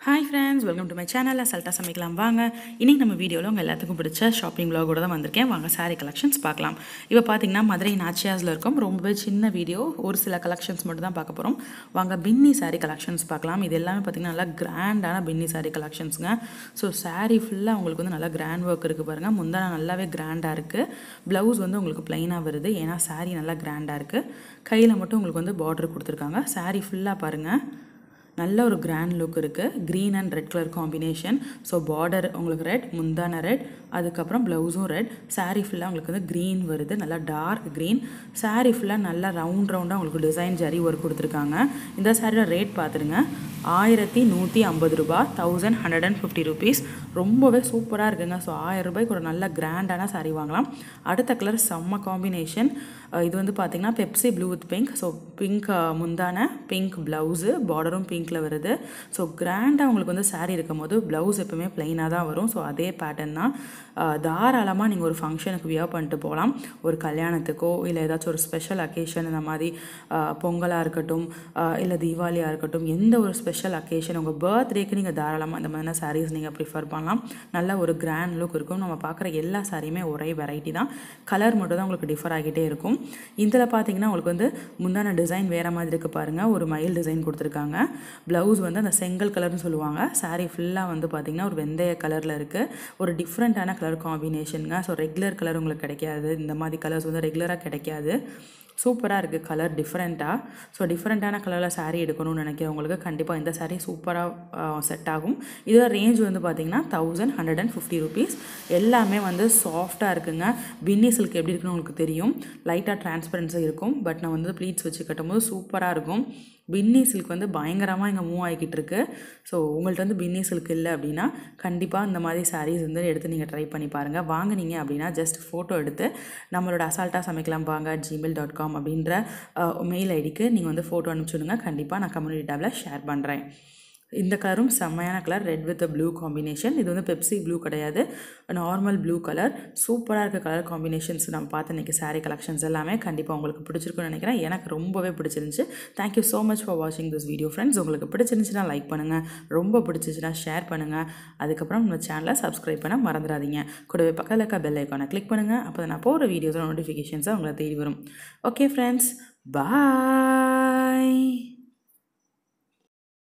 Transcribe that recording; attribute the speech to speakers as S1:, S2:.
S1: hi friends welcome to my channel அசல்ட்டாக சமைக்கலாம் வாங்க இன்றைக்கி நம்ம வீடியோவில் உங்கள் எல்லாத்துக்கும் பிடிச்ச ஷாப்பிங் vlog-ஓட தான் வந்திருக்கேன் வாங்க saree கலெக்ஷன்ஸ் பார்க்கலாம் இப்போ பார்த்தீங்கன்னா மதுரை நாச்சியாஸில் இருக்கும் ரொம்பவே சின்ன வீடியோ ஒரு சில கலெக்ஷன்ஸ் மட்டும் தான் பார்க்க போகிறோம் வாங்க பின்னி saree கலெக்ஷன்ஸ் பார்க்கலாம் இது எல்லாமே பார்த்தீங்கன்னா நல்லா கிராண்டான பின்னி saree கலெக்ஷன்ஸுங்க ஸோ saree ஃபுல்லாக உங்களுக்கு வந்து நல்லா கிராண்ட் ஒர்க் இருக்குது பாருங்கள் முந்தான நல்லாவே கிராண்டாக இருக்குது ப்ளவுஸ் வந்து உங்களுக்கு ப்ளைனாக வருது ஏன்னா saree நல்லா கிராண்டாக இருக்குது கையில் மட்டும் உங்களுக்கு வந்து பார்டர் கொடுத்துருக்காங்க saree ஃபுல்லாக பாருங்கள் நல்ல ஒரு கிராண்ட் லுக் இருக்குது green and red colour combination so border உங்களுக்கு ரெட் முந்தான ரெட் அதுக்கப்புறம் ப்ளவுஸும் ரெட் saree ஃபுல்லாக உங்களுக்கு வந்து க்ரீன் வருது நல்லா டார்க் க்ரீன் saree ஃபுல்லாக நல்லா ரவுண்ட் ரவுண்டாக உங்களுக்கு டிசைன் ஜரி ஒர்க் கொடுத்துருக்காங்க இந்த சாரியோட ரேட் பார்த்துருங்க ஆயிரத்தி நூற்றி ஐம்பது ரூபா thousand hundred and fifty rupees ரொம்பவே சூப்பராக இருக்குங்க ஸோ ஆயிரம் ரூபாய்க்கு ஒரு நல்ல கிராண்டான saree வாங்கலாம் அடுத்த கலர் செம்ம காம்பினேஷன் இது வந்து பார்த்தீங்கன்னா Pepsi blue with pink so pink முந்தான பிங்க் ப்ளவுஸு பார்டரும் பிங்க்கில் வருது ஸோ கிராண்டாக உங்களுக்கு வந்து saree இருக்கும் போது ப்ளவுஸ் எப்பவுமே ப்ளைனாக தான் வரும் ஸோ அதே பேட்டர்ன் தான் தாராளமாக நீங்கள் ஒரு ஃபங்க்ஷனுக்கு வியர் பண்ணிட்டு போகலாம் ஒரு கல்யாணத்துக்கோ இல்லை ஏதாச்சும் ஒரு ஸ்பெஷல் அக்கேஷன் இந்த மாதிரி பொங்கலாக இருக்கட்டும் இல்லை தீபாவளியாக இருக்கட்டும் எந்த ஒரு ஸ்பெஷல் அக்கேஷன் உங்கள் பர்த்டேக்கு நீங்கள் தாராளமாக இந்த மாதிரியான சாரீஸ் நீங்கள் ப்ரிஃபர் பண்ணலாம் நல்ல ஒரு கிராண்ட் லுக் இருக்கும் நம்ம பார்க்குற எல்லா சாரியுமே ஒரே வெரைட்டி தான் கலர் மட்டும் தான் உங்களுக்கு டிஃபர் ஆகிட்டே இருக்கும் இதில் பார்த்தீங்கன்னா உங்களுக்கு வந்து முந்தான டிசைன் வேறு மாதிரி இருக்குது பாருங்கள் ஒரு மயில் டிசைன் கொடுத்துருக்காங்க ப்ளவுஸ் வந்து அந்த செங்கல் கலர்னு சொல்லுவாங்க saree ஃபுல்லாக வந்து பார்த்திங்கன்னா ஒரு வெந்தய கலரில் இருக்குது ஒரு டிஃப்ரெண்ட்டான கலர் காம்பினேஷனுங்க ஸோ ரெகுலர் கலர் உங்களுக்கு கிடைக்காது இந்த மாதிரி கலர்ஸ் வந்து ரெகுலராக கிடைக்காது சூப்பராக இருக்குது கலர் டிஃப்ரெண்ட்டாக ஸோ டிஃப்ரெண்ட்டான கலரில் saree எடுக்கணும்னு நினைக்கிறவங்களுக்கு கண்டிப்பாக இந்த saree சூப்பராக செட் ஆகும் இதோட ரேஞ்ச் வந்து பார்த்தீங்கன்னா thousand hundred and fifty rupees எல்லாமே வந்து சாஃப்டாக இருக்குங்க பின்னி சில்க் எப்படி இருக்குன்னு உங்களுக்கு தெரியும் லைட்டாக டிரான்ஸ்பரன்ஸி இருக்கும் பட் நான் வந்து ப்ளீட்ஸ் வச்சு கட்டும்போது சூப்பராக இருக்கும் பின்னி சில்க் வந்து பயங்கரமாக இங்கே மூவ் ஆகிக்கிட்டு இருக்கு ஸோ உங்கள்கிட்ட வந்து பின்னி சில்க் இல்லை அப்படின்னா கண்டிப்பாக இந்த மாதிரி சாரீஸ் வந்து எடுத்து நீங்கள் ட்ரை பண்ணி பாருங்கள் வாங்குனீங்க அப்படின்னா ஜஸ்ட் ஃபோட்டோ எடுத்து நம்மளோட அசால்ட்டாக சமைக்கலாம் வாங்க ஜிமெயில் டாட் காம் அப்படின்ற மெயில் ஐடிக்கு நீங்கள் வந்து ஃபோட்டோ அனுப்பிச்சுடுங்க கண்டிப்பாக நான் கம்யூனிட்டி டேபில் ஷேர் பண்ணுறேன் இந்த கலரும் செம்மையான colour red with blue combination இது வந்து பெப்சி ப்ளூ கிடையாது நார்மல் ப்ளூ கலர் சூப்பராக இருக்க கலர் காம்பினேஷன்ஸ் நம்ம பார்த்து இன்றைக்கி saree கலெக்ஷன்ஸ் எல்லாமே கண்டிப்பாக உங்களுக்கு பிடிச்சிருக்குன்னு நினைக்கிறேன் எனக்கு ரொம்பவே பிடிச்சிருந்துச்சு தேங்க்யூ ஸோ மச் ஃபார் வாட்சிங் திஸ் வீடியோ ஃப்ரெண்ட்ஸ் உங்களுக்கு பிடிச்சிருந்துச்சுன்னா லைக் பண்ணுங்கள் ரொம்ப பிடிச்சிச்சுன்னா ஷேர் பண்ணுங்கள் அதுக்கப்புறம் நம்ம சேனலை சப்ஸ்கிரைப் பண்ண மறந்துடாதீங்க கூடவே பக்கத்தில் இருக்க பெல் ஐக்கானை கிளிக் பண்ணுங்கள் அப்போ நான் போகிற வீடியோஸோட நோட்டிஃபிகேஷன்ஸை உங்களை தேடி வரும் ஓகே ஃப்ரெண்ட்ஸ் பாய்